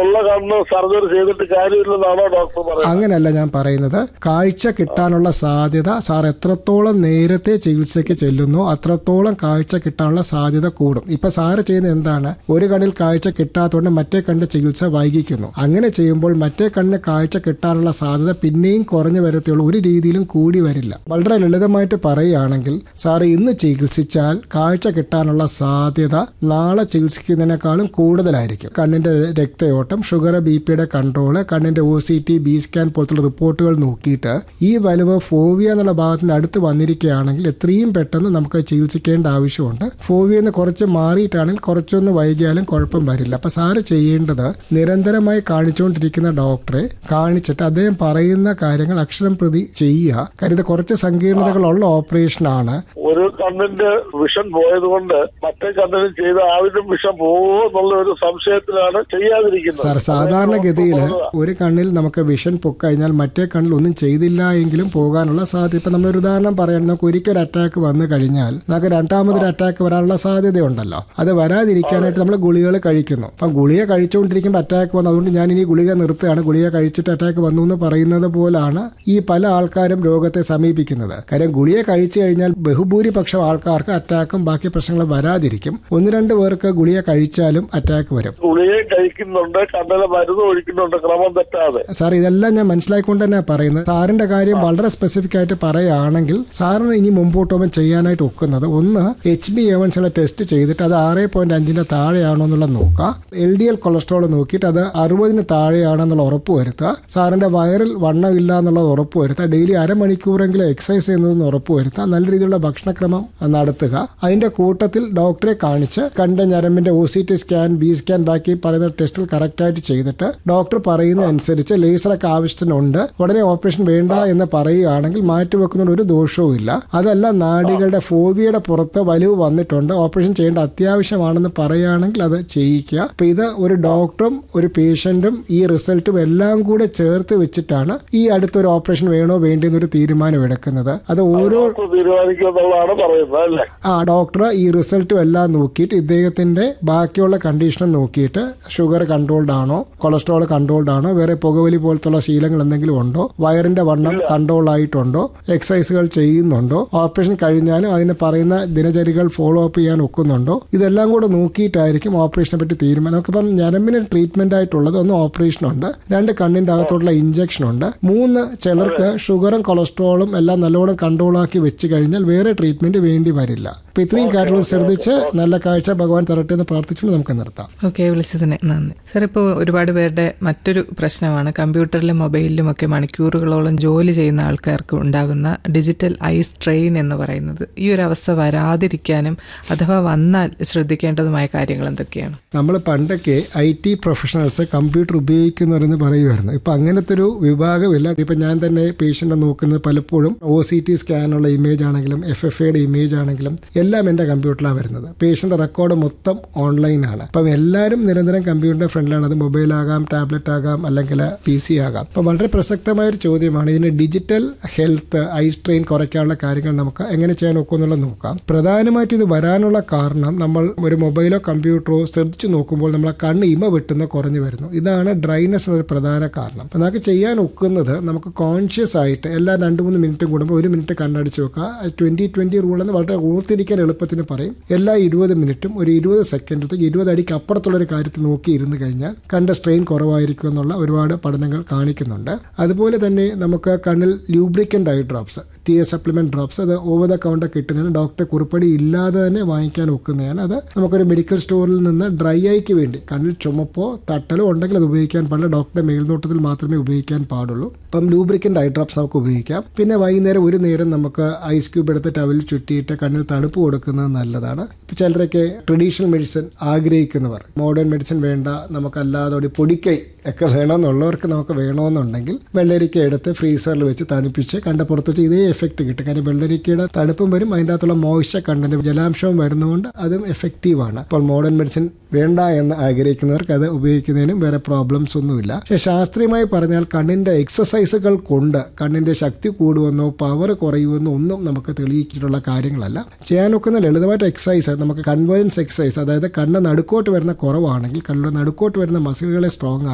ഉള്ള കണ്ണ് സർജറി ചെയ്തിട്ട് കാര്യമില്ലെന്നാണോ ഡോക്ടർ പറയുന്നത് അങ്ങനെയല്ല ഞാൻ പറയുന്നത് കാഴ്ച കിട്ടാനുള്ള സാധ്യത സാർ എത്രത്തോളം നേരത്തെ ചികിത്സയ്ക്ക് ചെല്ലുന്നു അത്രത്തോളം കാഴ്ച കിട്ടാനുള്ള സാധ്യത കൂടും ഇപ്പൊ സാറ് ചെയ്യുന്നത് എന്താണ് ഒരു കണ്ണിൽ കാഴ്ച കിട്ടാത്തതുകൊണ്ട് മറ്റേ കണ്ണിന്റെ ചികിത്സ വൈകിക്കുന്നു അങ്ങനെ ചെയ്യുമ്പോൾ മറ്റേ കണ്ണിന് കാഴ്ച കിട്ടാനുള്ള സാധ്യത പിന്നെയും കുറഞ്ഞു വരത്തുള്ളൂ ഒരു രീതിയിലും കൂടി വരില്ല വളരെ ലളിതമായിട്ട് പറയുകയാണെങ്കിൽ സാറ് ഇന്ന് ചികിത്സിച്ചാൽ കാഴ്ച കിട്ടാനുള്ള സാധ്യത നാളെ ചികിത്സിക്കുന്നതിനേക്കാളും കൂടുതലായിരിക്കും കണ്ണിന്റെ രക്തയോട്ടം ഷുഗർ ബി പിയുടെ കൺട്രോള് കണ്ണിന്റെ O C T B scan പോലത്തുള്ള റിപ്പോർട്ടുകൾ നോക്കിയിട്ട് ഈ വലിവ് ഫോവിയ എന്നുള്ള ഭാഗത്തിന്റെ അടുത്ത് വന്നിരിക്കുകയാണെങ്കിൽ എത്രയും പെട്ടെന്ന് നമുക്ക് ചികിത്സിക്കേണ്ട ആവശ്യമുണ്ട് ഫോവിയ എന്ന് കുറച്ച് മാറിയിട്ടാണെങ്കിൽ കുറച്ചൊന്ന് വൈകിയാലും കുഴപ്പം വരില്ല അപ്പൊ സാറ് ചെയ്യേണ്ടത് നിരന്തരമായി കാണിച്ചുകൊണ്ടിരിക്കുന്ന ഡോക്ടറെ കാണിച്ചിട്ട് അദ്ദേഹം പറയുന്ന കാര്യങ്ങൾ അക്ഷരം പ്രതി ചെയ്യുക കാര്യം ഇത് കുറച്ച് സങ്കീർണതകളുള്ള ഓപ്പറേഷനാണ് ഒരു കണ്ണിന്റെ വിഷൻ പോയതുകൊണ്ട് മറ്റേ കണ്ണിന് ചെയ്ത ആവശ്യം വിഷം പോവോ എന്നുള്ള ഒരു സംശയത്തിലാണ് ചെയ്യാതിരിക്കുന്നത് സാർ സാധാരണഗതിയിൽ ഒരു കണ്ണിൽ നമുക്ക് വിഷൻ പൊക്കഴിഞ്ഞാൽ മറ്റേ കണ്ണിൽ ഒന്നും ചെയ്തില്ല എങ്കിലും പോകാനുള്ള സാധ്യത ഇപ്പൊ നമ്മളൊരു ഉദാഹരണം പറയാൻ നമുക്ക് ഒരിക്കൽ അറ്റാക്ക് വന്നു കഴിഞ്ഞാൽ നമുക്ക് രണ്ടാമതൊരു അറ്റാക്ക് വരാനുള്ള സാധ്യതയുണ്ടല്ലോ അത് വരാതിരിക്കാനായിട്ട് നമ്മൾ ഗുളികൾ കഴിക്കുന്നു അപ്പം ഗുളിക കഴിച്ചുകൊണ്ടിരിക്കുമ്പോൾ അറ്റാക്ക് വന്നു അതുകൊണ്ട് ഞാൻ ഇനി ഗുളിക നിർത്തുകയാണ് ഗുളിക കഴിച്ചിട്ട് അറ്റാക്ക് വന്നു എന്ന് പറയുന്നത് പോലാണ് ഈ പല ആൾക്കാരും രോഗത്തെ സമീപിക്കുന്നത് കാര്യം ഗുളിക കഴിച്ചു കഴിഞ്ഞാൽ ബഹുഭൂരിപക്ഷം ആൾക്കാർക്ക് അറ്റാക്കും ബാക്കി പ്രശ്നങ്ങളും വരാതിരിക്കും ഒന്ന് രണ്ട് പേർക്ക് ഗുളിക കഴിച്ചാലും അറ്റാക്ക് വരും ഗുളികയും കഴിക്കുന്നുണ്ട് കണ്ണിലെ മരുന്ന് ഒഴിക്കുന്നുണ്ട് ക്രമം തെറ്റാതെ സാർ ഇതെല്ലാം ഞാൻ മനസ്സിലാക്കിക്കൊണ്ട് തന്നെ പറയുന്നത് സാറിന്റെ കാര്യം വളരെ സ്പെസിഫിക് ആയിട്ട് പറയുകയാണെങ്കിൽ സാറിന് ഇനി മുമ്പോട്ട് പോകുമ്പോൾ ചെയ്യാനായിട്ട് ഒക്കുന്നത് ഒന്ന് എച്ച് ബി എവൻസിലെ ടെസ്റ്റ് ചെയ്തിട്ട് അത് ആറ് പോയിന്റ് അഞ്ചിന്റെ താഴെയാണോ എന്നുള്ളത് നോക്കുക എൽ ഡി എൽ കൊളസ്ട്രോൾ നോക്കിയിട്ട് അത് അറുപതിന് താഴെയാണെന്നുള്ള ഉറപ്പ് വരുത്തുക സാറിന്റെ വയറിൽ വണ്ണമില്ല എന്നുള്ളത് ഉറപ്പ് വരുത്തുക ഡെയിലി അരമണിക്കൂറെങ്കിലും എക്സസൈസ് ചെയ്യുന്നതെന്ന് ഉറപ്പ് വരുത്തുക നല്ല രീതിയിലുള്ള ഭക്ഷണക്രമം നടത്തുക അതിന്റെ കൂട്ടത്തിൽ ഡോക്ടറെ കാണിച്ച് കണ്ട ഞരമ്പിന്റെ O C T scan B scan ബാക്കി പറയുന്ന ടെസ്റ്റിൽ കറക്റ്റായിട്ട് ചെയ്തിട്ട് ഡോക്ടർ പറയുന്ന അനുസരിച്ച് ലേസറൊക്കെ ആവശ്യത്തിനുണ്ട് ഉടനെ ഓപ്പറേഷൻ വേണ്ട എന്ന് പറയുകയാണെങ്കിൽ മാറ്റിവെക്കുന്നതിന് ഒരു ദോഷവും ഇല്ല അതല്ല നാടികളുടെ ഫോബിയയുടെ പുറത്ത് വലിവ് വന്നിട്ടുണ്ട് ഓപ്പറേഷൻ ചെയ്യേണ്ട അത്യാവശ്യമാണെന്ന് പറയുകയാണെങ്കിൽ അത് ചെയ്യിക്കുക അപ്പൊ ഇത് ഒരു ഡോക്ടറും ഒരു പേഷ്യന്റും ഈ റിസൾട്ടും എല്ലാം കൂടെ ചേർത്ത് വെച്ചിട്ടാണ് ഈ അടുത്തൊരു ഓപ്പറേഷൻ വേണോ വേണ്ടോ എന്നൊരു തീരുമാനം എടുക്കുന്നത് അത് ഓരോ ഡോക്ടർ തീരുമാനിക്കും എന്നുള്ളതാണ് പറയുന്നത് അല്ലേ ആ ഡോക്ടർ ഈ റിസൾട്ടും എല്ലാം നോക്കിയിട്ട് ഇദ്ദേഹത്തിന്റെ ബാക്കിയുള്ള കണ്ടീഷനും നോക്കിയിട്ട് ഷുഗർ കൺട്രോൾഡ് ആണോ കൊളസ്ട്രോൾ കൺട്രോൾഡ് ആണോ വേറെ പുകവലി പോലത്തുള്ള ശീലങ്ങൾ എന്തെങ്കിലും ഉണ്ടോ വയറിന്റെ വണ്ണം കൺട്രോൾ ആയിട്ടുണ്ടോ എക്സസൈസുകൾ ചെയ്യുന്നുണ്ടോ ഓപ്പറേഷൻ കഴിഞ്ഞാലും അതിന് പറയുന്ന ദിനചര്യകൾ ഫോളോ അപ്പ് ചെയ്യാൻ ഒക്കുന്നുണ്ടോ ഇതെല്ലാം കൂടെ നോക്കിയിട്ടായിരിക്കും ഓപ്പറേഷനെ പറ്റി തീരുമാനം നമുക്കിപ്പം ഞരമ്പിന് ട്രീറ്റ്മെന്റ് ആയിട്ടുള്ളത് ഒന്ന് ഓപ്പറേഷൻ ഉണ്ട് രണ്ട് കണ്ണിന്റെ അകത്തോട്ടുള്ള ഇഞ്ചക്ഷൻ ഉണ്ട് മൂന്ന് ചിലർക്ക് ഷുഗറും കൊളസ്ട്രോളും എല്ലാം നല്ലോണം കൺട്രോൾ ആക്കി വെച്ച് കഴിഞ്ഞാൽ വേറെ ട്രീറ്റ്മെന്റ് വേണ്ടി വരില്ല അപ്പൊ ഇത്രയും കാര്യങ്ങൾ ശ്രദ്ധിച്ച് നല്ല കാഴ്ച ഭഗവാൻ തരട്ടെ എന്ന് പ്രാർത്ഥിച്ചുകൊണ്ട് നമുക്ക് നിർത്താം ഓക്കെ വിളിച്ചതിന് നന്ദി സാർ ഇപ്പോൾ ഒരുപാട് പേരുടെ മറ്റൊരു പ്രശ്നമാണ് കമ്പ്യൂട്ടറിലും മൊബൈലിലും ഒക്കെ മണിക്കൂറുകളോളം ജോലി ചെയ്യുന്ന ആൾക്കാർക്ക് ഉണ്ടാകുന്ന ഡിജിറ്റൽ ഐ സ്ട്രെയിൻ എന്ന് പറയുന്നത് ഈ ഒരു അവസ്ഥ വരാതിരിക്കാനും അഥവാ വന്നാൽ ശ്രദ്ധിക്കേണ്ടതുമായ കാര്യങ്ങൾ എന്തൊക്കെയാണ് നമ്മൾ പണ്ടൊക്കെ ഐ ടി പ്രൊഫഷണൽസ് കമ്പ്യൂട്ടർ ഉപയോഗിക്കുന്നവരെന്ന് പറയുമായിരുന്നു ഇപ്പൊ അങ്ങനത്തെ ഒരു വിഭാഗമില്ല ഇപ്പൊ ഞാൻ തന്നെ പേഷ്യന്റ് നോക്കുന്നത് പലപ്പോഴും ഒ സി ടി സ്കാനുള്ള ഇമേജ് ആണെങ്കിലും എഫ് എഫ് എയുടെ ഇമേജ് ആണെങ്കിലും എല്ലാം എന്റെ കമ്പ്യൂട്ടറിലാണ് വരുന്നത് പേഷ്യന്റ് റെക്കോർഡ് മൊത്തം ഓൺലൈനാണ് അപ്പം എല്ലാവരും നിരന്തരം കമ്പ്യൂട്ടറിന്റെ ഫ്രണ്ടിലാണ് അത് മൊബൈൽ ആകാം ടാബ്ലറ്റ് ആകാം അല്ലെങ്കിൽ പി സി ആകാം അപ്പം വളരെ പ്രസക്തമായ ഒരു ചോദ്യമാണ് ഇതിന് ഡിജിറ്റൽ ഹെൽത്ത് ഐ സ്ട്രെയിൻ കുറയ്ക്കാനുള്ള കാര്യങ്ങൾ നമുക്ക് എങ്ങനെ ചെയ്യാൻ ഒക്കും എന്നുള്ളത് നോക്കാം പ്രധാനമായിട്ടും ഇത് വരാനുള്ള കാരണം നമ്മൾ ഒരു മൊബൈലോ കമ്പ്യൂട്ടറോ ശ്രദ്ധിച്ചു നോക്കുമ്പോൾ നമ്മളെ കണ്ണ് ഇമ വെട്ടുന്ന കുറഞ്ഞു വരുന്നു ഇതാണ് ഡ്രൈനെസ് ഒരു പ്രധാന കാരണം അപ്പം നമുക്ക് ചെയ്യാൻ ഒക്കുന്നത് നമുക്ക് കോൺഷ്യസ് ആയിട്ട് എല്ലാ രണ്ട് മൂന്ന് മിനിറ്റും കൂടുമ്പോൾ ഒരു മിനിറ്റ് കണ്ണടിച്ച് വെക്കുക ട്വന്റി ട്വന്റി റൂൾ എന്ന് വളരെ ഓർത്തിരിക്കാൻ എളുപ്പത്തിന് പറയും എല്ലാ ഇരുപത് മിനിറ്റും ഒരു ഇരുപത് സെക്കൻഡത്തേക്ക് ഇരുപത് അടിക്ക് അപ്പുറത്തുള്ള ഒരു കാര്യത്തിൽ നോക്കി ഇരുന്ന് കഴിഞ്ഞാൽ കണ്ട സ്ട്രെയിൻ കുറവായിരിക്കും എന്നുള്ള ഒരുപാട് പഠനങ്ങൾ കാണിക്കുന്നുണ്ട് അതുപോലെ തന്നെ നമുക്ക് കണ്ണിൽ lubricant eye drops T A supplement drops അത് ഓവർ ദ കൗണ്ടർ കിട്ടുന്നതാണ് ഡോക്ടറെ കുറിപ്പടി ഇല്ലാതെ തന്നെ വാങ്ങിക്കാൻ ഒക്കുന്നതാണ് അത് നമുക്കൊരു മെഡിക്കൽ സ്റ്റോറിൽ നിന്ന് ഡ്രൈ ഐക്ക് വേണ്ടി കണ്ണിൽ ചുമപ്പോ തട്ടലോ ഉണ്ടെങ്കിൽ അത് ഉപയോഗിക്കാൻ പാടില്ല ഡോക്ടറുടെ മേൽനോട്ടത്തിൽ മാത്രമേ ഉപയോഗിക്കാൻ പാടുള്ളൂ അപ്പം ലൂബ്രിക്കൻ്റ് ഐ ഡ്രോപ്സ് നമുക്ക് ഉപയോഗിക്കാം പിന്നെ വൈകുന്നേരം ഒരു നേരം നമുക്ക് ഐസ് ക്യൂബ് എടുത്ത് ടവലിൽ ചുറ്റിയിട്ട് കണ്ണിൽ തണുപ്പ് കൊടുക്കുന്നത് നല്ലതാണ് ഇപ്പം ചിലരൊക്കെ ട്രഡീഷണൽ മെഡിസിൻ ആഗ്രഹിക്കുന്നവർ മോഡേൺ മെഡിസിൻ വേണ്ട നമുക്കല്ലാതെ ഒരു പൊടിക്കൈ ഒക്കെ വേണമെന്നുള്ളവർക്ക് നമുക്ക് വേണമെന്നുണ്ടെങ്കിൽ വെള്ളരിക്ക എടുത്ത് ഫ്രീസറിൽ വെച്ച് തണുപ്പിച്ച് കണ്ട പുറത്ത് വെച്ച് ഇതേ എഫക്റ്റ് കിട്ടും കാരണം വെള്ളരിക്കയുടെ തണുപ്പും വരും അതിൻ്റെ അകത്തുള്ള മോയ്സ്ചർ കണ്ടന്റ് ജലാംശവും വരുന്നതുകൊണ്ട് അതും എഫക്റ്റീവാണ് അപ്പോൾ മോഡേൺ മെഡിസിൻ വേണ്ട എന്ന് ആഗ്രഹിക്കുന്നവർക്ക് അത് ഉപയോഗിക്കുന്നതിനും വേറെ പ്രോബ്ലംസ് ഒന്നുമില്ല പക്ഷേ ശാസ്ത്രീയമായി പറഞ്ഞാൽ കണ്ണിന്റെ എക്സസൈസുകൾ കൊണ്ട് കണ്ണിന്റെ ശക്തി കൂടുമെന്നോ പവർ കുറയുമെന്നോ ഒന്നും നമുക്ക് തെളിയിച്ചിട്ടുള്ള കാര്യങ്ങളല്ല ചെയ്യാനൊക്കുന്ന ലളിതമായിട്ട് എക്സസൈസ് നമുക്ക് കൺവേർജൻസ് എക്സസൈസ് അതായത് കണ്ണ് നടുക്കോട്ട് വരുന്ന കുറവാണെങ്കിൽ കണ്ണിന്റെ നടുക്കോട്ട് വരുന്ന മസിലുകളെ സ്ട്രോങ്